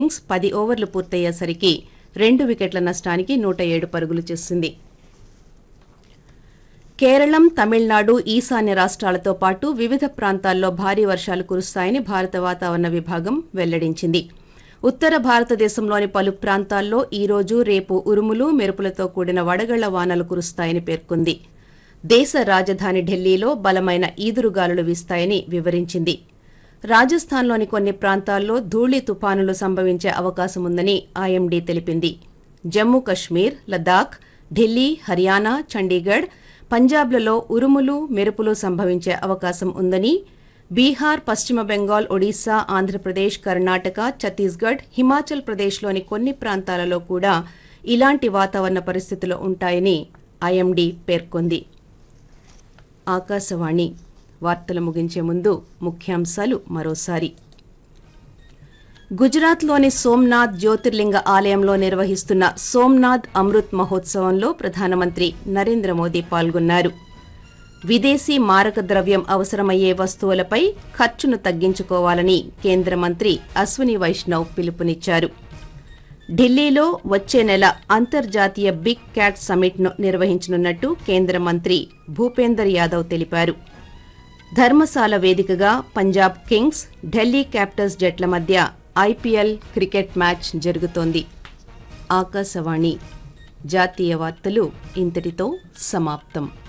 innings పది ఓవర్లు పూర్తయ్యేసరికి రెండు వికెట్ల నష్టానికి నూట ఏడు పరుగులు చేసింది కేరళం తమిళనాడు ఈశాన్య రాష్ట్రాలతో పాటు వివిధ ప్రాంతాల్లో భారీ వర్షాలు కురుస్తాయని భారత వాతావరణ విభాగం వెల్లడించింది ఉత్తర భారతదేశంలోని పలు ప్రాంతాల్లో ఈ రోజు రేపు ఉరుములు మెరుపులతో కూడిన వడగళ్ల వానలు కురుస్తాయని పేర్కొంది దేశ రాజధాని ఢిల్లీలో బలమైన ఈదురుగాలులు వీస్తాయని వివరించింది రాజస్థాన్లోని కొన్ని ప్రాంతాల్లో ధూళి తుపానులు సంభవించే అవకాశం ఉందని ఐఎండీ తెలిపింది జమ్మూ కశ్మీర్ లద్దాఖ్ ఢిల్లీ హర్యానా చండీగఢ్ పంజాబ్లలో ఉరుములు మెరుపులు సంభవించే అవకాశం ఉందని బీహార్ పశ్చిమ బెంగాల్ ఒడిశా ఆంధ్రప్రదేశ్ కర్ణాటక ఛత్తీస్గఢ్ హిమాచల్ ప్రదేశ్లోని కొన్ని ప్రాంతాలలో కూడా ఇలాంటి వాతావరణ పరిస్థితులు ఉంటాయని ఐఎండీ పేర్కొంది ఆకాశవాణి వార్తలు ముగించే ముందు ముఖ్యాంశాలు మరోసారి గుజరాత్లోని సోమ్నాథ్ జ్యోతిర్లింగ ఆలయంలో నిర్వహిస్తున్న సోమ్నాథ్ అమృత్ మహోత్సవంలో ప్రధానమంత్రి నరేంద్ర మోదీ పాల్గొన్నారు విదేశీ మారక ద్రవ్యం అవసరమయ్యే వస్తువులపై ఖర్చును తగ్గించుకోవాలని కేంద్ర మంత్రి అశ్విని వైష్ణవ్ పిలుపునిచ్చారు ఢిల్లీలో వచ్చే నెల అంతర్జాతీయ బిగ్ క్యాట్ సమ్మిట్ను నిర్వహించనున్నట్టు కేంద్ర మంత్రి భూపేందర్ యాదవ్ తెలిపారు ధర్మశాల వేదికగా పంజాబ్ కింగ్స్ ఢిల్లీ క్యాపిటల్స్ జట్ల మధ్య ఐపీఎల్ క్రికెట్ మ్యాచ్ జరుగుతోంది ఆకాశవాణి జాతీయ వార్తలు ఇంతటితో సమాప్తం